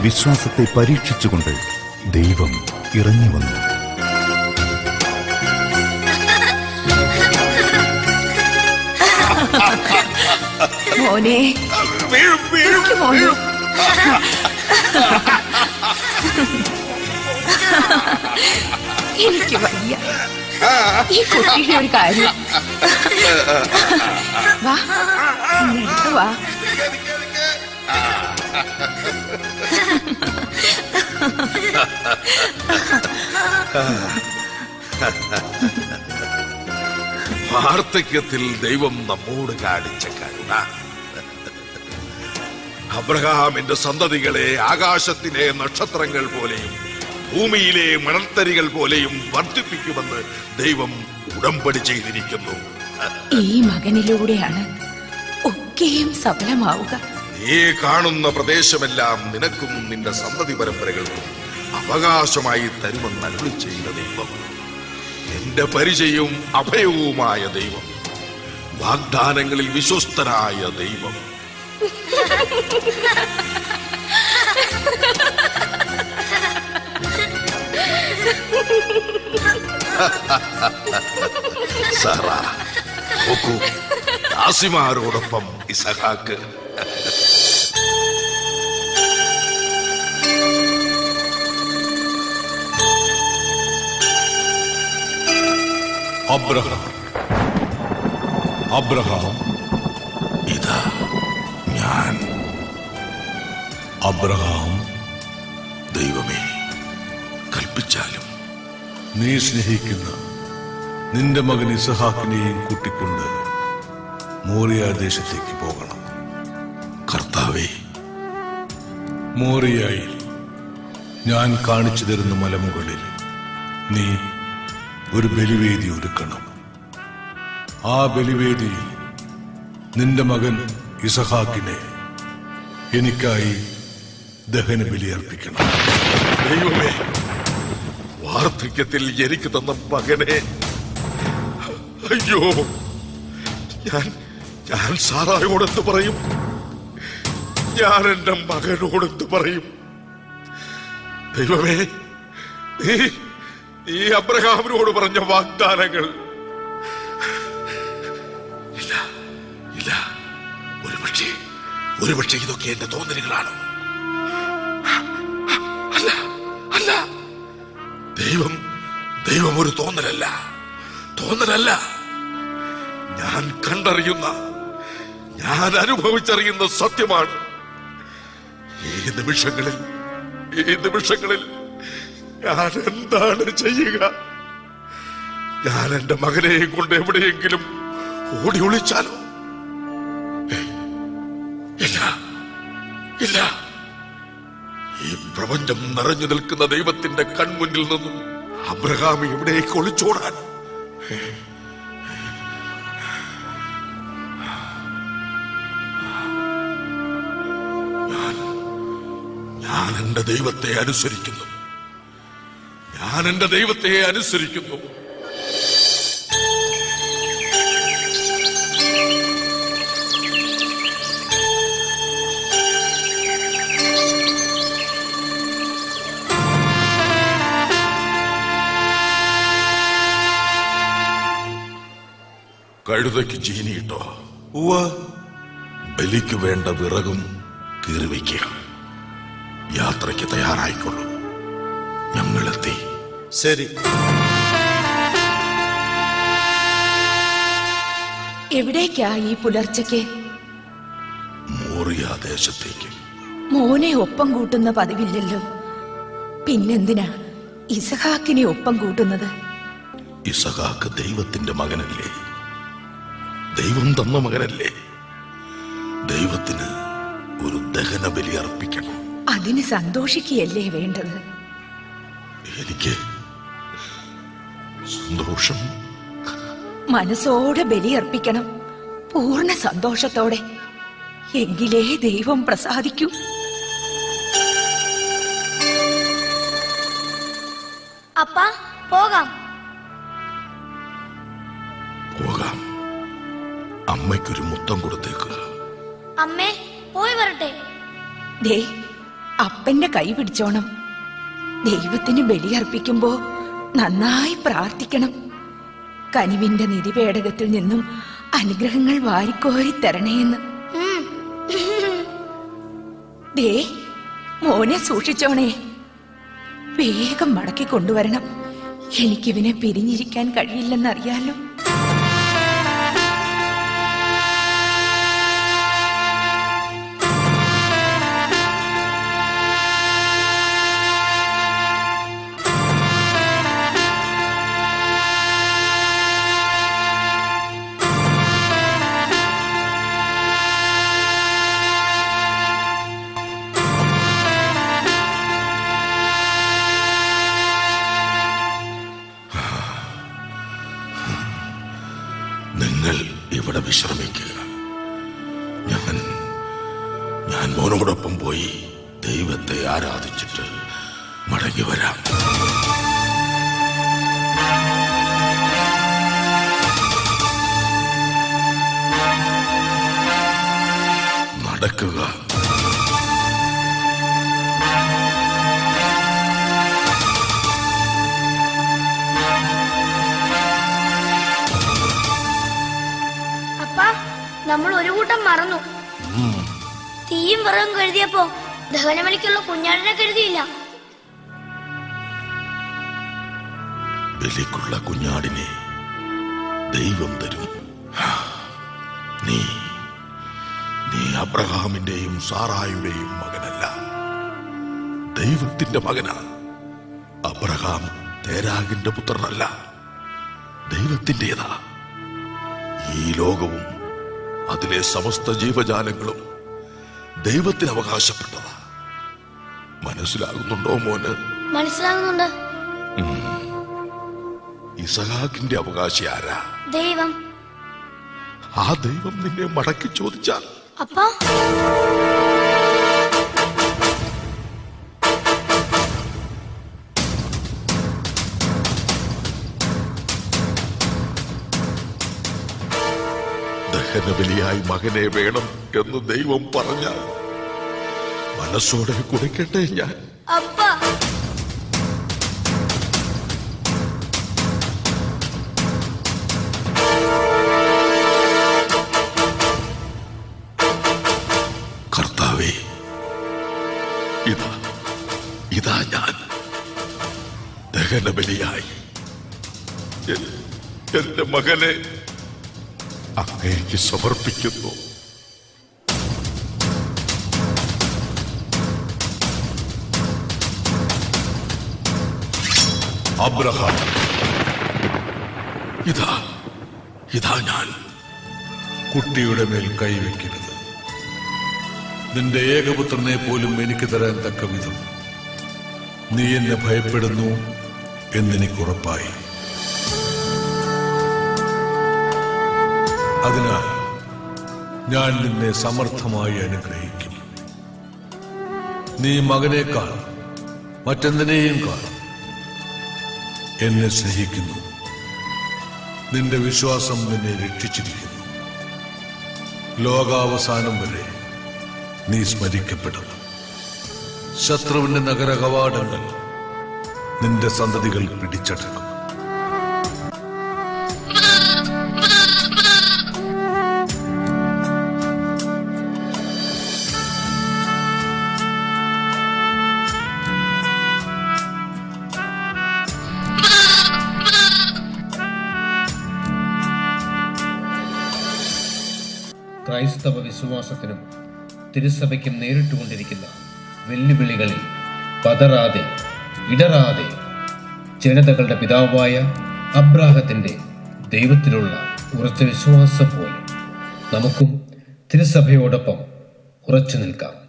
വിശ്വാസത്തെ പരീക്ഷിച്ചുകൊണ്ട് ദൈവം ഇറങ്ങി വന്നു മോനെ വീഴും വീഴും എനിക്ക് മോനെ എനിക്ക് വയ്യ ഈ കുട്ടിയുടെ ഒരു കാര്യം വാ ഇങ്ങോട്ട് വാ വാർദ്ധക്യത്തിൽ ദൈവം നമ്മോട് കാണിച്ച കരുണ അബ്രഹാമിന്റെ സന്തതികളെ ആകാശത്തിലെ നക്ഷത്രങ്ങൾ പോലെയും ഭൂമിയിലെ മണൽത്തരികൾ പോലെയും വർദ്ധിപ്പിക്കുമെന്ന് ദൈവം ഉടമ്പടി ചെയ്തിരിക്കുന്നു ഈ മകനിലൂടെയാണ് ഒക്കെയും സഫലമാവുക നീ കാണുന്ന പ്രദേശമെല്ലാം നിനക്കും നിന്റെ സന്തതി പരമ്പരകൾക്കും അവകാശമായി തരുമെന്ന് അരുളി ചെയ്ത ദൈവം എന്റെ പരിചയവും അഭയവുമായ ദൈവം വാഗ്ദാനങ്ങളിൽ വിശ്വസ്തനായ ദൈവം സാറ നോക്കൂ ദാസിമാരോടൊപ്പം ഇസഹാക്ക് അബ്രഹാം അബ്രഹാം ഇതാ ഞാൻ അബ്രഹാം ദൈവമേ കൽപ്പിച്ചാലും നീ സ്നേഹിക്കുന്ന നിന്റെ മകൻ ഇസഹാക്കിനെയും കൂട്ടിക്കൊണ്ട് മോറിയ ദേശത്തേക്ക് പോകണം കർത്താവേ മോറിയായിൽ ഞാൻ കാണിച്ചു തരുന്ന മലമുകളിൽ നീ ഒരു ബലിവേദി ഒരുക്കണം ആ ബലിവേദിയിൽ നിന്റെ മകൻ ഇസഹാക്കിനെ എനിക്കായി ദഹന ബലിയർപ്പിക്കണം ദൈവമേ വാർദ്ധക്യത്തിൽ എനിക്ക് തന്ന മകനെ അയ്യോ ഞാൻ ഞാൻ സാറായോടെന്ത് പറയും ഞാൻ എന്റെ മകനോടെന്ത് പറയും ദൈവമേ നീ നീ അബ്രഹാമിനോട് പറഞ്ഞ വാഗ്ദാനങ്ങൾ ഇല്ല ഇല്ല ഒരുപക്ഷെ ഒരുപക്ഷെ ഇതൊക്കെ എന്റെ തോന്നലുകളാണ് അല്ല അല്ല ദൈവം ദൈവം ഒരു തോന്നലല്ല തോന്നലല്ല ഞാൻ കണ്ടറിയുന്ന ഞാൻ അനുഭവിച്ചറിയുന്ന സത്യമാണ് ഈ നിമിഷങ്ങളിൽ ഈ നിമിഷങ്ങളിൽ ഞാൻ എന്താണ് ചെയ്യുക ഞാൻ എന്റെ മകനെയും കൊണ്ട് എവിടെയെങ്കിലും ഓടി ഒളിച്ചാലോ ഏയ്, ഇല്ല ഇല്ല ഈ പ്രപഞ്ചം നിറഞ്ഞു നിൽക്കുന്ന ദൈവത്തിന്റെ കൺമുന്നിൽ നിന്നും അബ്രഹാം എവിടേക്ക് ഒളിച്ചോടാൻ ഞാൻ ഞാൻ എന്റെ ദൈവത്തെ അനുസരിക്കുന്നു ഞാൻ എന്റെ ദൈവത്തെ അനുസരിക്കുന്നു കഴുതയ്ക്ക് ചീനിയിട്ടോ ഉവ്വ ബലിക്ക് വേണ്ട വിറകും കീറിവയ്ക്കുക യാത്രയ്ക്ക് തയ്യാറായിക്കൊള്ളൂ ഞങ്ങളെത്തി ശരി എവിടേക്കാ ഈ പുലർച്ചയ്ക്ക് മോറിയ ദേശത്തേക്ക് മോനെ ഒപ്പം കൂട്ടുന്ന പതിവില്ലല്ലോ പിന്നെന്തിനാ ഇസഹാക്കിനെ ഒപ്പം കൂട്ടുന്നത് ഇസഹാക്ക് ദൈവത്തിന്റെ മകനല്ലേ ദൈവം തന്ന മകനല്ലേ ദൈവത്തിന് ഒരു ദഹന ബലി അർപ്പിക്കണം അതിന് സന്തോഷിക്കുകയല്ലേ വേണ്ടത് എനിക്ക് സന്തോഷം മനസ്സോടെ ബലിയർപ്പിക്കണം പൂർണ്ണ സന്തോഷത്തോടെ എങ്കിലേ ദൈവം പ്രസാദിക്കൂ അപ്പ പോകാം പോകാം അമ്മയ്ക്കൊരു മുത്തം കൊടുത്തേക്ക് അമ്മേ പോയി വരട്ടെ ദേ അപ്പന്റെ കൈ പിടിച്ചോണം ദൈവത്തിന് ബലിയർപ്പിക്കുമ്പോ നന്നായി പ്രാർത്ഥിക്കണം കനിവിന്റെ നിധിപേടകത്തിൽ നിന്നും അനുഗ്രഹങ്ങൾ വാരിക്കോരി തരണേന്ന് ദേ മോനെ സൂക്ഷിച്ചോണേ വേഗം മടക്കി കൊണ്ടുവരണം എനിക്കിവനെ പിരിഞ്ഞിരിക്കാൻ കഴിയില്ലെന്നറിയാലോ നിങ്ങൾ ഇവിടെ വിശ്രമിക്കുക ഞാൻ ഞാൻ മോനോടൊപ്പം പോയി ദൈവത്തെ ആരാധിച്ചിട്ട് മടങ്ങി വരാം നടക്കുക അപ്പ നമ്മൾ ഒരു കൂട്ടം മറന്നു തീയും വിറകും കരുതിയപ്പോ ദഹനമലിക്കുള്ള കുഞ്ഞാടിനെ കരുതിയില്ല ബലിക്കുള്ള കുഞ്ഞാടിനെ ദൈവം തരും ഹാ. നീ നീ അബ്രഹാമിന്റെയും സാറായുടെയും മകനല്ല ദൈവത്തിന്റെ മകനാ അബ്രഹാം തേരാഗിന്റെ പുത്രനല്ല ദൈവത്തിൻ്റെതാ ഈ ലോകവും അതിലെ സമസ്ത ജീവജാലങ്ങളും ദൈവത്തിന് അവകാശപ്പെട്ടതാ മനസ്സിലാകുന്നുണ്ടോ മോന് മനസ്സിലാകുന്നുണ്ട് ഇസഹാക്കിന്റെ അവകാശി ആരാ ദൈവം ആ ദൈവം നിന്നെ മടക്കി ചോദിച്ചാൽ അപ്പ ദഹനബലിയായി മകനെ വേണം എന്ന് ദൈവം പറഞ്ഞാൽ മനസ്സോടെ കുടിക്കട്ടെ ഞാൻ അപ്പ കർത്താവേ ഇതാ ഇതാ ഞാൻ ദഹനബലിയായി എൻ- എന്റെ മകനെ അങ്ങേക്ക് സമർപ്പിക്കുന്നു അബ്രഹാം ഇതാ ഇതാ ഞാൻ കുട്ടിയുടെ മേൽ കൈവയ്ക്കരുത് നിന്റെ ഏകപുത്രനെ പോലും എനിക്ക് തരാൻ തക്ക വിധം നീ എന്നെ ഭയപ്പെടുന്നു എന്നെനിക്ക് ഉറപ്പായി അതിനാൽ ഞാൻ നിന്നെ സമർത്ഥമായി അനുഗ്രഹിക്കും നീ മകനേക്കാൾ മറ്റെന്തിനേയും കാൾ എന്നെ സ്നേഹിക്കുന്നു നിന്റെ വിശ്വാസം നിന്നെ രക്ഷിച്ചിരിക്കുന്നു ലോകാവസാനം വരെ നീ സ്മരിക്കപ്പെടും ശത്രുവിന്റെ നഗര കവാടങ്ങൾ നിന്റെ സന്തതികൾ പിടിച്ചടക്കും ക്രൈസ്തവ വിശ്വാസത്തിനും തിരുസഭയ്ക്കും നേരിട്ടുകൊണ്ടിരിക്കുന്ന വെല്ലുവിളികളിൽ പതറാതെ ഇടറാതെ ജനതകളുടെ പിതാവായ അബ്രാഹത്തിന്റെ ദൈവത്തിലുള്ള ഉറച്ച വിശ്വാസം പോലെ നമുക്കും തിരുസഭയോടൊപ്പം ഉറച്ചു നിൽക്കാം